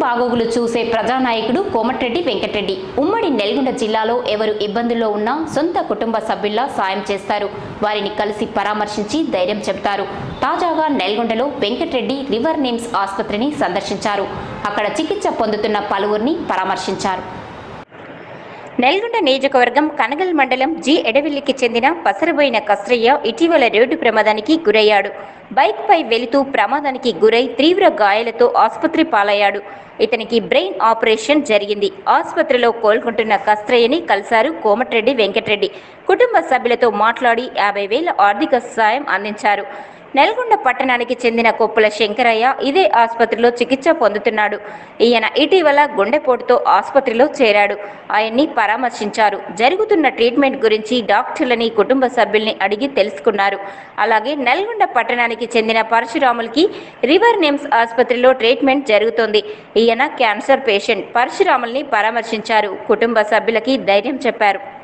బాగోగులు చూసే ప్రజానాయకుడు కోమటిరెడ్డి వెంకటరెడ్డి ఉమ్మడి నల్గొండ జిల్లాలో ఎవరు ఇబ్బందుల్లో ఉన్నా సొంత కుటుంబ సభ్యుల్లా సాయం చేస్తారు వారిని కలిసి పరామర్శించి ధైర్యం చెబుతారు తాజాగా నల్గొండలో వెంకటరెడ్డి రివర్ నేమ్స్ ఆసుపత్రిని సందర్శించారు అక్కడ చికిత్స పొందుతున్న పలువురిని పరామర్శించారు నల్గొండ నియోజకవర్గం కనగల్ మండలం జి ఎడవిల్లికి చెందిన పసరబోయిన కస్రయ్య ఇటీవల రోడ్డు ప్రమాదానికి గురయ్యాడు బైక్పై వెళుతూ ప్రమాదానికి గురై తీవ్ర గాయాలతో ఆసుపత్రి పాలయ్యాడు ఇతనికి బ్రెయిన్ ఆపరేషన్ జరిగింది ఆసుపత్రిలో కోలుకుంటున్న కస్రయ్యని కలిశారు కోమటిరెడ్డి వెంకటరెడ్డి కుటుంబ సభ్యులతో మాట్లాడి యాభై వేల ఆర్థిక సాయం అందించారు నల్గొండ పట్టణానికి చెందిన కొప్పుల శంకరయ్య ఇదే ఆసుపత్రిలో చికిత్స పొందుతున్నాడు ఈయన ఇటీవల గుండెపోటుతో ఆసుపత్రిలో చేరాడు ఆయన్ని పరామర్శించారు జరుగుతున్న ట్రీట్మెంట్ గురించి డాక్టర్లని కుటుంబ సభ్యుల్ని అడిగి తెలుసుకున్నారు అలాగే నల్గొండ పట్టణానికి చెందిన పరశురాములకి రివర్ నేమ్స్ ఆసుపత్రిలో ట్రీట్మెంట్ జరుగుతోంది ఈయన క్యాన్సర్ పేషెంట్ పరశురాముల్ని పరామర్శించారు కుటుంబ సభ్యులకి ధైర్యం చెప్పారు